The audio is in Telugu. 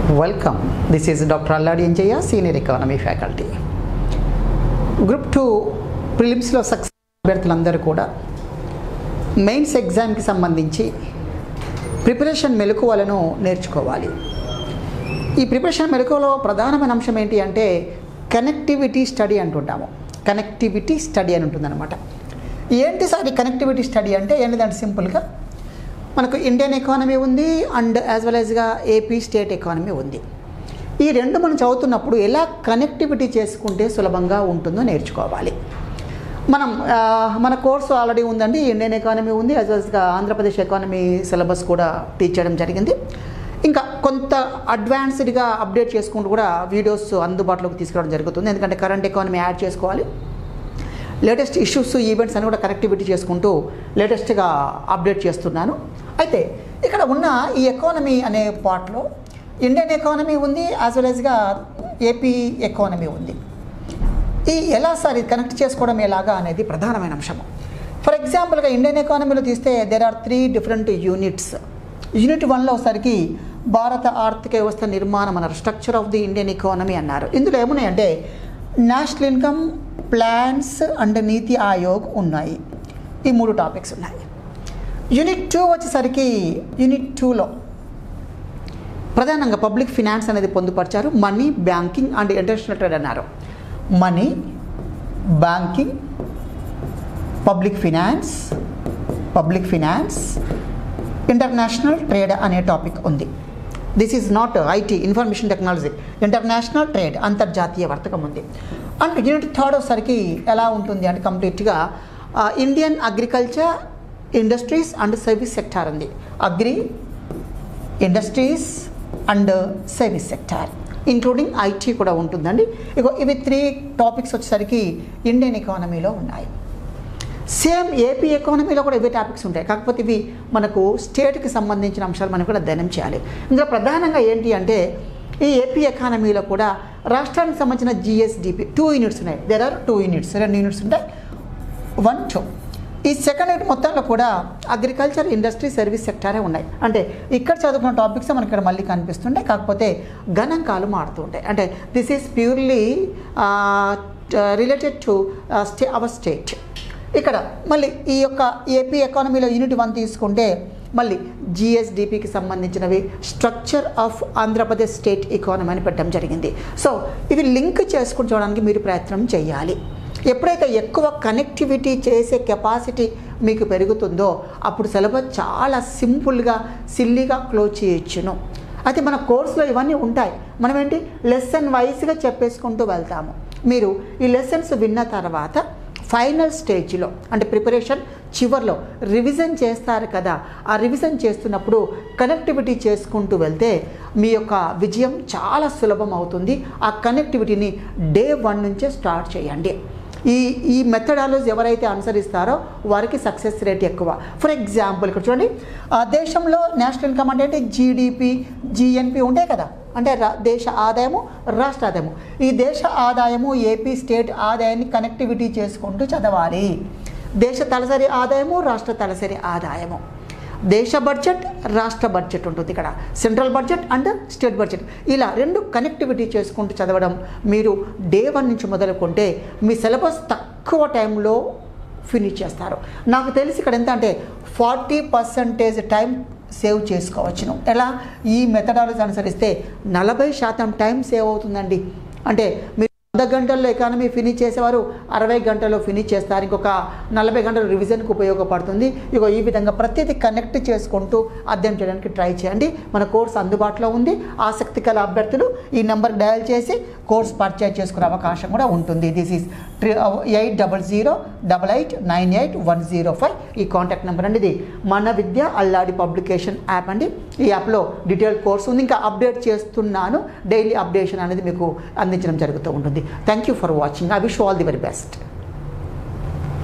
welcome this is doctor Alladi Enjaiah senior economy faculty group two ప్రిలిమ్స్లో సక్సెస్ అభ్యర్థులందరూ కూడా మెయిన్స్ ఎగ్జామ్కి సంబంధించి ప్రిపరేషన్ మెలకువలను నేర్చుకోవాలి ఈ ప్రిపరేషన్ మెలకువలో ప్రధానమైన అంశం ఏంటి అంటే కనెక్టివిటీ స్టడీ అంటుంటాము కనెక్టివిటీ స్టడీ అని ఉంటుందన్నమాట ఏంటి సార్ ఈ కనెక్టివిటీ స్టడీ అంటే ఏంటిదంటే సింపుల్గా మనకు ఇండియన్ ఎకానమీ ఉంది అండ్ యాజ్ వెల్ యాజ్గా ఏపీ స్టేట్ ఎకానమీ ఉంది ఈ రెండు మనం చదువుతున్నప్పుడు ఎలా కనెక్టివిటీ చేసుకుంటే సులభంగా ఉంటుందో నేర్చుకోవాలి మనం ఆ, మన కోర్సు ఆల్రెడీ ఉందండి ఇండియన్ ఎకానమీ ఉంది యాజ్ వెల్స్గా ఆంధ్రప్రదేశ్ ఎకానమీ సిలబస్ కూడా టీచ్ చేయడం జరిగింది ఇంకా కొంత అడ్వాన్స్డ్గా అప్డేట్ చేసుకుంటూ కూడా వీడియోస్ అందుబాటులోకి తీసుకురావడం జరుగుతుంది ఎందుకంటే కరెంట్ ఎకానమీ యాడ్ చేసుకోవాలి లేటెస్ట్ ఇష్యూస్ ఈవెంట్స్ అని కూడా కనెక్టివిటీ చేసుకుంటూ లేటెస్ట్గా అప్డేట్ చేస్తున్నాను అయితే ఇక్కడ ఉన్న ఈ ఎకానమీ అనే పార్ట్లో ఇండియన్ ఎకానమీ ఉంది యాజ్ వెల్ యాజ్గా ఏపీ ఎకానమీ ఉంది ఈ ఎలా సార్ ఇది కనెక్ట్ చేసుకోవడం ఎలాగా అనేది ప్రధానమైన అంశం ఫర్ ఎగ్జాంపుల్గా ఇండియన్ ఎకానమీలో తీస్తే there are three different units unit వన్లో ఒకసారికి భారత ఆర్థిక వ్యవస్థ నిర్మాణం అన్నారు structure of the Indian economy అన్నారు ఇందులో ఏమున్నాయంటే national income plans and NITI Aayog ఉన్నాయి ఈ మూడు టాపిక్స్ ఉన్నాయి యూనిట్ టూ వచ్చేసరికి యూనిట్ టూలో ప్రధానంగా పబ్లిక్ ఫినాన్స్ అనేది పొందుపరిచారు money banking and international trade అన్నారు money banking public finance public finance international trade అనే టాపిక్ ఉంది this is not IT information technology international trade అంతర్జాతీయ వర్తకం ఉంది అండ్ యూనిట్ థర్డ్ ఒకసారికి ఎలా ఉంటుంది అంటే కంప్లీట్గా Indian agriculture industries and service sector ఉంది agri industries and service sector including IT కూడా ఉంటుందండి ఇగో ఇవి త్రీ టాపిక్స్ వచ్చేసరికి ఇండియన్ ఎకానమీలో ఉన్నాయి సేమ్ ఏపీ ఎకానమీలో కూడా ఇవే టాపిక్స్ ఉంటాయి కాకపోతే ఇవి మనకు స్టేట్కి సంబంధించిన అంశాలు మనం కూడా ధ్యానం చేయాలి ఇందులో ప్రధానంగా ఏంటి అంటే ఈ ఏపీ ఎకానమీలో కూడా రాష్ట్రానికి సంబంధించిన జిఎస్డిపి టూ యూనిట్స్ ఉన్నాయి దేర్ ఆర్ టూ యూనిట్స్ రెండు యూనిట్స్ ఉంటాయి వన్ టూ ఈ సెకండ్ యూనిట్ మొత్తంలో కూడా అగ్రికల్చర్ ఇండస్ట్రీ సర్వీస్ సెక్టారే ఉన్నాయి అంటే ఇక్కడ చదువుకున్న టాపిక్స్ మనకి ఇక్కడ మళ్ళీ కనిపిస్తుంటాయి కాకపోతే గణాంకాలు మారుతూ ఉంటాయి అంటే this is purely related to stay our state ఇక్కడ మళ్ళీ ఈ యొక్క ఏపీ ఎకానమీలో యూనిట్ వన్ తీసుకుంటే మళ్ళీ జిఎస్డిపికి సంబంధించినవి structure of Andhra Pradesh state economy అని పెట్టడం జరిగింది సో ఇవి లింక్ చేసుకుని చూడడానికి మీరు ప్రయత్నం చేయాలి ఎప్పుడైతే ఎక్కువ కనెక్టివిటీ చేసే కెపాసిటీ మీకు పెరుగుతుందో అప్పుడు సిలబస్ చాలా సింపుల్గా సిల్లీగా క్లోజ్ చేయొచ్చును అయితే మన కోర్సులో ఇవన్నీ ఉంటాయి మనం ఏంటి లెసన్ వైజ్గా చెప్పేసుకుంటూ వెళ్తాము మీరు ఈ లెసన్స్ విన్న తర్వాత ఫైనల్ స్టేజ్లో అంటే ప్రిపరేషన్ చివర్లో రివిజన్ చేస్తారు కదా ఆ రివిజన్ చేస్తున్నప్పుడు కనెక్టివిటీ చేసుకుంటూ వెళ్తే మీ యొక్క విజయం చాలా సులభం అవుతుంది ఆ కనెక్టివిటీని డే వన్ నుంచే స్టార్ట్ చేయండి ఈ ఈ మెథడాలజీ ఎవరైతే అనుసరిస్తారో వారికి సక్సెస్ రేట్ ఎక్కువ ఫర్ ఎగ్జాంపుల్ ఇక్కడ చూడండి ఆ దేశంలో నేషనల్ ఇన్కమ్ అంటే ఏంటి జీడిపి జిఎన్పి ఉంటాయి కదా అంటే రా- దేశ ఆదాయము రాష్ట్ర ఆదాయము ఈ దేశ ఆదాయము ఏపీ స్టేట్ ఆదాయాన్ని కనెక్టివిటీ చేసుకుంటూ చదవాలి దేశ తలసరి ఆదాయము రాష్ట్ర తలసరి ఆదాయము దేశ బడ్జెట్ రాష్ట్ర బడ్జెట్ ఉంటుంది ఇక్కడ central budget and state budget ఇలా రెండు కనెక్టివిటీ చేసుకుంటూ చదవడం మీరు డే వన్ నుంచి మొదలుకుంటే మీ సిలబస్ తక్కువ టైంలో ఫినిష్ చేస్తారు నాకు తెలిసి ఇక్కడ ఎంత అంటే ఫార్టీ పర్సంటేజ్ టైం సేవ్ చేసుకోవచ్చును ఎలా ఈ మెథడాలజీ అనుసరిస్తే నలభై శాతం టైం సేవ్ అవుతుందండి అంటే మీరు వంద గంటల్లో ఎకానమీ ఫినిష్ చేసేవారు అరవై గంటల్లో ఫినిష్ చేస్తారు ఇంకొక నలభై గంటలు రివిజన్కి ఉపయోగపడుతుంది ఇగో ఈ విధంగా ప్రతిదీ కనెక్ట్ చేసుకుంటూ అధ్యయనం చేయడానికి ట్రై చేయండి మన కోర్స్ అందుబాటులో ఉంది ఆసక్తి గల అభ్యర్థులు ఈ నెంబర్ డయల్ చేసి కోర్స్ పర్చేజ్ చేసుకునే అవకాశం కూడా ఉంటుంది this is eight double zero double eight nine eight one zero five ఈ కాంటాక్ట్ నెంబర్ అండి ఇది మన విద్య అల్లాడి పబ్లికేషన్ యాప్ అండి ఈ యాప్లో డీటెయిల్ కోర్స్ ఉంది ఇంకా అప్డేట్ చేస్తున్నాను డైలీ అప్డేషన్ అనేది మీకు అందించడం జరుగుతూ ఉంటుంది thank you for watching I wish all the very best